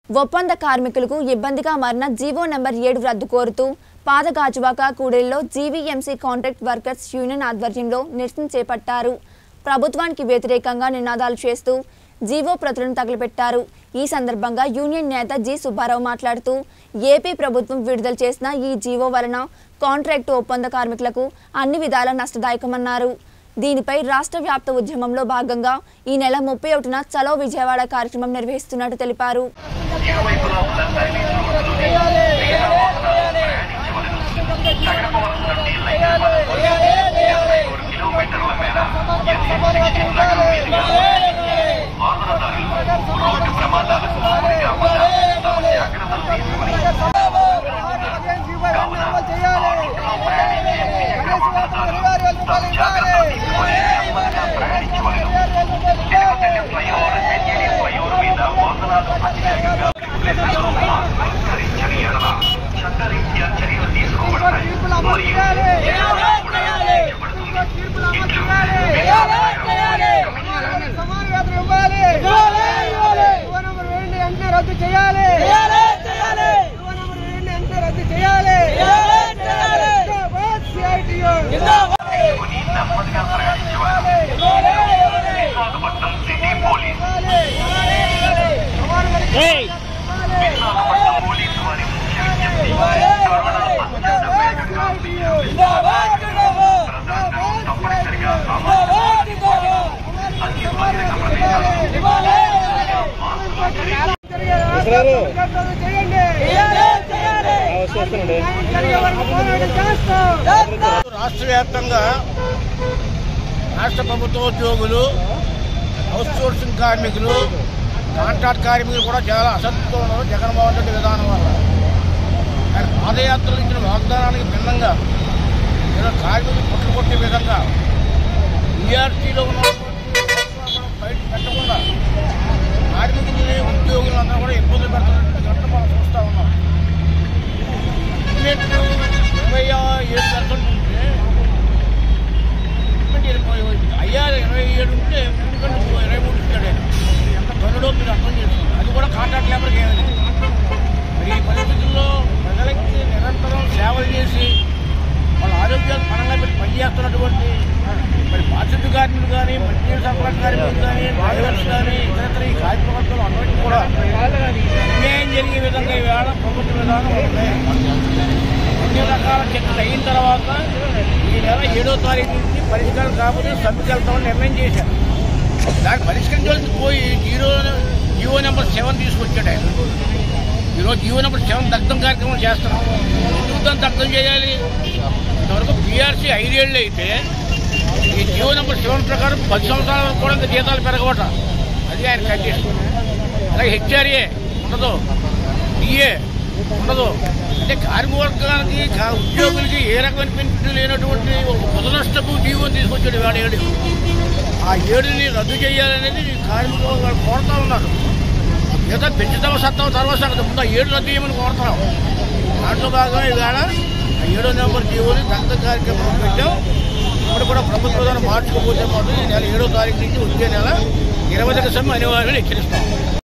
ఒప్పంద కార్మికులకు ఇబ్బందిగా మారిన జీవో నెంబర్ ఏడు రద్దు కోరుతూ పాదగాజువాక కూడలిలో జీవీఎంసీ కాంట్రాక్ట్ వర్కర్స్ యూనియన్ ఆధ్వర్యంలో నిరసన చేపట్టారు ప్రభుత్వానికి వ్యతిరేకంగా నినాదాలు చేస్తూ జీవో ప్రతులను తగలపెట్టారు ఈ సందర్భంగా యూనియన్ నేత జి సుబ్బారావు మాట్లాడుతూ ఏపీ ప్రభుత్వం విడుదల చేసిన ఈ జీవో వలన కాంట్రాక్టు ఒప్పంద కార్మికులకు అన్ని విధాల నష్టదాయకమన్నారు దీనిపై రాష్ట్ర వ్యాప్త ఉద్యమంలో భాగంగా ఈ నెల ముప్పై ఒకటిన చలో విజయవాడ కార్యక్రమం నిర్వహిస్తున్నట్టు తెలిపారు ఇరువైపులా ఉన్న సర్వీస్ రోడ్డులోని మిగతా వాహనాలు ప్రయాణించవలెను. తగరపవలసినటువంటి లైన్ వరకు ఇరవై మూడు కిలోమీటర్ల మేర ఎస్ఎన్ సిక్స్టీన్ నగరం మీదుగా వాహనదారులు రోడ్డు ప్రమాదాలకు గురి కాకుండా తమ జాగ్రత్తలు తీసుకుని కావున ఆ రోడ్డులో ప్రయాణించే ద్విచక్ర వాహనదారులు తమ జాగ్రత్తలు తీసుకుని నెమ్మదిగా ప్రయాణించవలెను. తిరుపతి ఫ్లైఓవర్ ఎన్ఏడి ఫ్లైఓవర్ మీద వాహనాలు అతివేగంగా వెళ్లడంలో అనుసరించని ఎడల చట్టరీత్యా చర్యలు తీసుకోబడతాయి మరియు జరిమానా కూడా విధించబడుతుంది. ఇట్లు కమిషనర్ సమాన వేతనం ఇవ్వాలి యువ నెంబర్ వేయండి వెంటనే రద్దు చేయాలి యువ నెంబర్ వేయండి వెంటనే రద్దు చేయాలి జిందాబాద్ సిఐటియు. తీసుకుని నెమ్మదిగా ప్రయాణించవలెను. విశాఖపట్నం సిటీ పోలీస్ సమాన వేతనం విశాఖపట్నం పోలీసు వారి ముఖ్య విజ్ఞప్తి కరోనా అత్యంత వేగంగా విజృంభిస్తోంది. ప్రజలందరూ తప్పనిసరిగా సామాజిక దూరం అన్ని బహిరంగ ప్రదేశాల్లో మాస్కులు ధరించి జరిగే రాష్ట్ర రద్దు చేయండి న్యాయం జరిగే వరకు పోరాటం చేస్తాం రాష్ట్ర వ్యాప్తంగా రాష్ట్ర ప్రభుత్వ ఉద్యోగులు హౌస్ సోర్సింగ్ కార్మికులు కాంట్రాక్ట్ కార్మికులు కూడా చాలా అసంతృప్తితో ఉన్నారు జగన్మోహన్ రెడ్డి విధానం వల్ల ఆయన పాదయాత్రలు ఇచ్చిన వాగ్దానానికి భిన్నంగా ఏదో కార్మికులు పుట్టు కొట్టే విధంగా ఈఆర్టీలో ఉన్నటువంటి కూడా బయట పెట్టకుండా కార్మికుల్ని ఉద్యోగులందరూ కూడా ఇబ్బందులు పెడుతున్నటువంటి ఘటన మనం చూస్తూ ఉన్నాం టికెట్ ఇరవై ఏడు పర్సెంట్ ఉంటే టికెట్ ఇరవై అయ్యా ఇరవై ఏడు ఉంటే టికెట్ ఇరవై మూడు ఇచ్చాడు ఆయన. ఎంత పనుడో మీరు అర్థం చేసుకోండి అది కూడా కాంట్రాక్ట్ లేబర్కి ఏమీ లేదు మరి ఈ పరిస్థితుల్లో ప్రజలకి నిరంతరం సేవలు చేసి వాళ్ళ ఆరోగ్యాలు పరంగా పెట్టి పనిచేస్తున్నటువంటి మరి బాధ్యత కార్మికులు కానీ మంచి సరఫరా కార్మికులు కానీ డ్రైవర్స్ కానీ ఇతరత్ర ఈ కార్మిక వర్గాలు అందరికీ కూడా అన్యాయం జరిగే విధంగా ఈవేళ ప్రభుత్వ విధానం ఉంది అన్ని రకాల చర్చలు అయిన తర్వాత ఈ నెల ఏడో తారీఖు నుంచి పరిష్కారం కాకపోతే సభ్యులు వెళ్తామని నిర్ణయం చేశారు దాన్ని పరిష్కరించవలసి పోయి జీరో జీవో నెంబర్ సెవెన్ తీసుకొచ్చాడు ఆయన ఈరోజు జీవో నెంబర్ సెవెన్ దగ్ధం కార్యక్రమం చేస్తున్నాం ఎందుకు దాన్ని దగ్ధం చేయాలి ఇంతవరకు పీఆర్సీ ఐదేళ్ళు అయితే ఈ జీవో నెంబర్ సెవెన్ ప్రకారం పది సంవత్సరాల వరకు కూడా ఇంకా జీతాలు పెరగబట అది ఆయన కండిషన్ అలాగే హెచ్ఆర్ఏ ఉండదు డిఏ ఉండదు అంటే కార్మిక వర్గానికి కా- ఉద్యోగులకి ఏ రకమైన బెనిఫిట్ లేనటువంటి ఒక ముదనష్టపు జీవో తీసుకొచ్చాడు వాడు ఏడు ఆ ఏడుని రద్దు చేయాలనేది కార్మిక వర్గాలు కోరుతా ఉన్నారు ఏదో పెంచుతామో సత్తామో తర్వాత సంగతి ముందు ఆ ఏడు రద్దు చేయమని కోరుతున్నాం దాంట్లో భాగంగా ఈవేళ ఆ ఏడో నెంబర్ జీవోని దగ్ధ కార్యక్రమం పెట్టాం ఇప్పుడు కూడా ప్రభుత్వ విధానం మార్చుకోపోతే మాత్రం ఈ నెల ఏడో తారీఖు నుంచి వచ్చే నెల ఇరవై సమయం అనివార్యం హెచ్చరిస్తాం